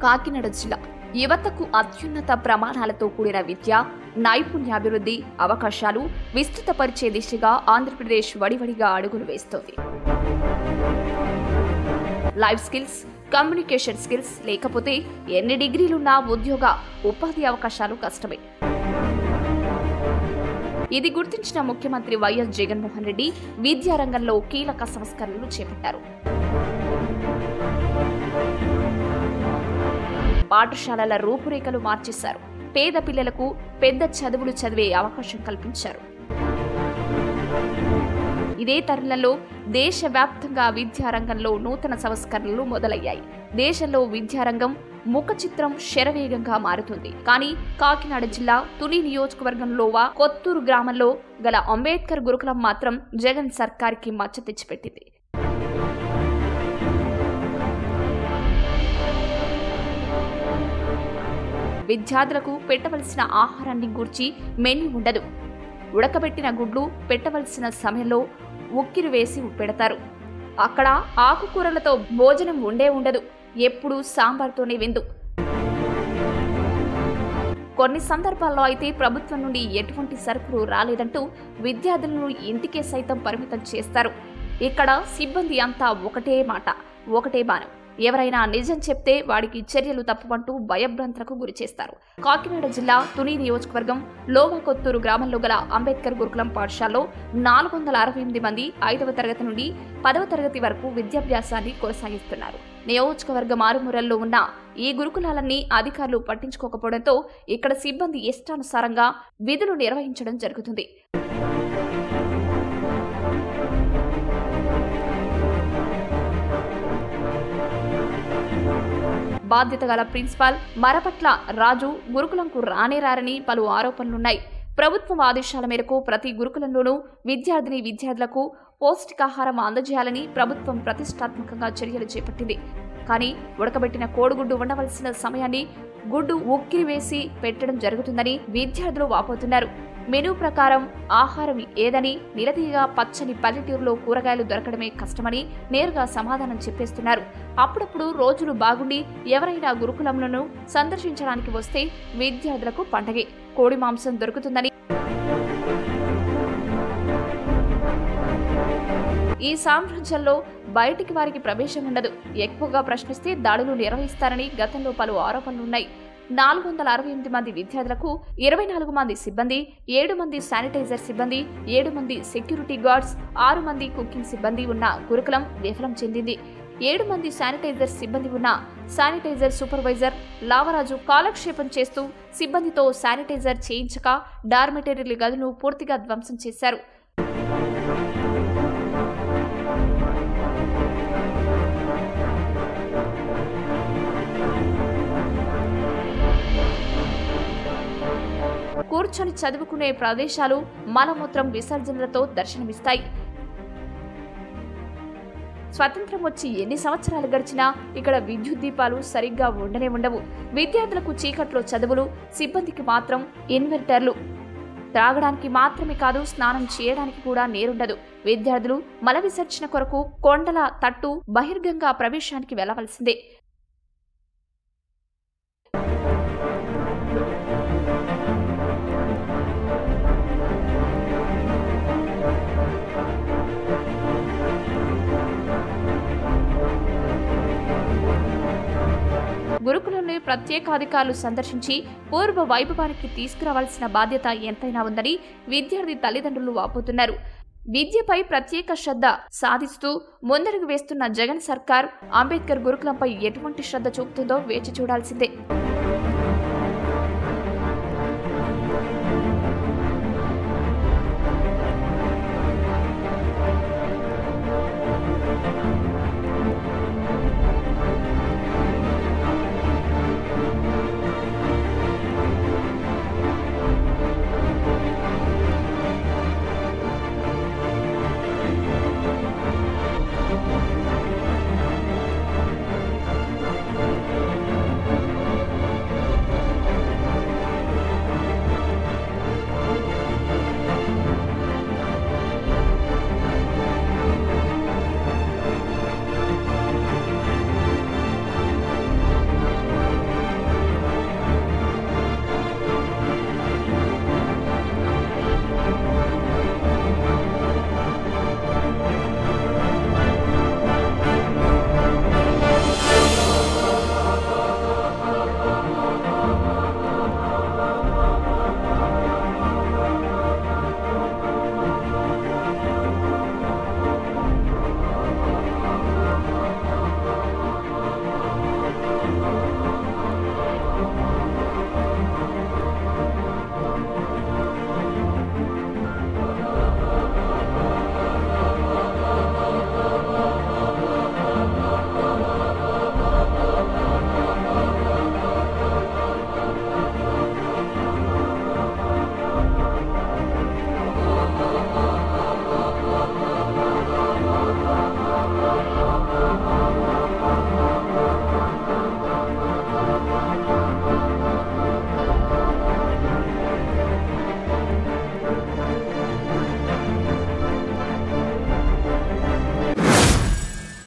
కాకినాడ జిల్లా యువతకు అత్యున్నత ప్రమాణాలతో కూడిన విద్య నైపుణ్యాభివృద్ధి అవకాశాలు విస్తృతపరిచే దిశగా ఆంధ్రప్రదేశ్ వడివడిగా అడుగులు వేస్తోంది లైఫ్ స్కిల్స్ కమ్యూనికేషన్ స్కిల్స్ లేకపోతే ఎన్ని డిగ్రీలున్నా ఉద్యోగ ఉపాధి అవకాశాలు కష్టమే ఇది గుర్తించిన ముఖ్యమంత్రి వైఎస్ జగన్మోహన్ రెడ్డి విద్యారంగంలో కీలక సంస్కరణలు చేపట్టారు పాఠశాలల రూపురేఖలు మార్చేశారు పేద పిల్లలకు పెద్ద చదువులు చదివే అవకాశం కల్పించారు ఇదే తరుణంలో దేశవ్యాప్తంగా విద్యారంగంలో నూతన సంస్కరణలు మొదలయ్యాయి దేశంలో విద్యారంగం ముఖ చిత్రం శరవేగంగా మారుతుంది కానీ కాకినాడ జిల్లా తుని నియోజకవర్గంలోవా కొత్తూరు గ్రామంలో గల అంబేద్కర్ గురుకులం మాత్రం జగన్ సర్కార్కి మచ్చ తెచ్చిపెట్టింది విద్యార్థులకు పెట్టవలసిన ఆహారాన్ని గూర్చి మెన్యూ ఉండదు ఉడకబెట్టిన గుడ్లు పెట్టవలసిన సమయంలో ఉక్కిరి వేసి పెడతారు అక్కడ ఆకుకూరలతో భోజనం ఉండే ఉండదు ఎప్పుడూ సాంబార్తోనే విందు కొన్ని సందర్భాల్లో అయితే ప్రభుత్వం నుండి ఎటువంటి సరుకులు రాలేదంటూ విద్యార్థులను ఇంటికే సైతం పరిమితం చేస్తారు ఇక్కడ సిబ్బంది అంతా ఒకటే మాట ఒకటే బాణం ఎవరైనా నిజం చెప్తే వాడికి చర్యలు తప్పవంటూ భయభ్రాంతులకు గురి చేస్తారు కాకినాడ జిల్లా తుని నియోజకవర్గం లోవా కొత్తూరు గ్రామంలో గల అంబేద్కర్ గురుకులం పాఠశాలలో నాలుగు వందల అరవై ఎనిమిది మంది ఐదవ తరగతి నుండి పదవ తరగతి వరకు విద్యాభ్యాసాన్ని కొనసాగిస్తున్నారు నియోజకవర్గ మారుమూరల్లో ఉన్న ఈ గురుకులాలన్నీ అధికారులు పట్టించుకోకపోవడంతో ఇక్కడ సిబ్బంది ఇష్టానుసారంగా విధులు నిర్వహించడం జరుగుతుంది బాధ్యత గల ప్రిన్సిపాల్ మరపట్ల రాజు గురుకులంకు రానే రారని పలు ఆరోపణలున్నాయి ప్రభుత్వం ఆదేశాల మేరకు ప్రతి గురుకులంలోనూ విద్యార్థిని విద్యార్థులకు పౌష్టికాహారం అందజేయాలని ప్రభుత్వం ప్రతిష్టాత్మకంగా చర్యలు చేపట్టింది కానీ ఉడకబెట్టిన కోడిగుడ్డు ఉండవలసిన సమయాన్ని గుడ్డు ఉక్కిరి వేసి పెట్టడం జరుగుతుందని విద్యార్థులు వాపోతున్నారు మెనూ ప్రకారం ఆహారం ఏదని నిలదీయగా పచ్చని పల్లెటూరులో కూరగాయలు దొరకడమే కష్టమని నేరుగా సమాధానం చెప్పేస్తున్నారు అప్పుడప్పుడు రోజులు బాగుండి ఎవరైనా గురుకులంలను సందర్శించడానికి వస్తే విద్యార్థులకు పండగే కోడి మాంసం దొరుకుతుందని ఈ సామ్రాజ్యంలో బయటికి వారికి ప్రవేశం ఉండదు ఎక్కువగా ప్రశ్నిస్తే దాడులు నిర్వహిస్తారని గతంలో పలు ఆరోపణలున్నాయి నాలుగు వందల అరవై ఎనిమిది మంది విద్యార్థులకు ఇరవై నాలుగు మంది సిబ్బంది ఏడు మంది శానిటైజర్ సిబ్బంది ఏడు మంది సెక్యూరిటీ గార్డ్స్ ఆరు మంది కుకింగ్ సిబ్బంది ఉన్న గురుకులం విఫలం చెందింది ఏడు మంది శానిటైజర్ సిబ్బంది ఉన్న శానిటైజర్ సూపర్వైజర్ లావరాజు కాలక్షేపం చేస్తూ సిబ్బందితో శానిటైజర్ చేయించక డార్మెటరీ గదులను పూర్తిగా ధ్వంసం చేశారు కూర్చొని చదువుకునే ప్రదేశాలు మలమూత్రం విసర్జనలతో దర్శనమిస్తాయి స్వతంత్రం వచ్చి ఎన్ని సంవత్సరాలు గడిచినా ఇక్కడ విద్యుత్ దీపాలు సరిగ్గా ఉండనే ఉండవు విద్యార్థులకు చీకట్లో చదువులు సిబ్బందికి మాత్రం ఇన్వెర్టర్లు త్రాగడానికి మాత్రమే కాదు స్నానం చేయడానికి కూడా నేరుండదు విద్యార్థులు మల విసర్జన కొరకు కొండల తట్టు బహిర్గంగా ప్రవేశానికి వెళ్లవలసిందే గురుకులంలో ప్రత్యేకాధికారులు సందర్శించి పూర్వ వైభవానికి తీసుకురావాల్సిన బాధ్యత ఎంతైనా ఉందని విద్యార్థి తల్లిదండ్రులు వాపోతున్నారు విద్యపై ప్రత్యేక శ్రద్ధ సాధిస్తూ ముందడుగు వేస్తున్న జగన్ సర్కార్ అంబేద్కర్ గురుకులంపై ఎటువంటి శ్రద్ధ చూపుతుందో వేచి చూడాల్సిందే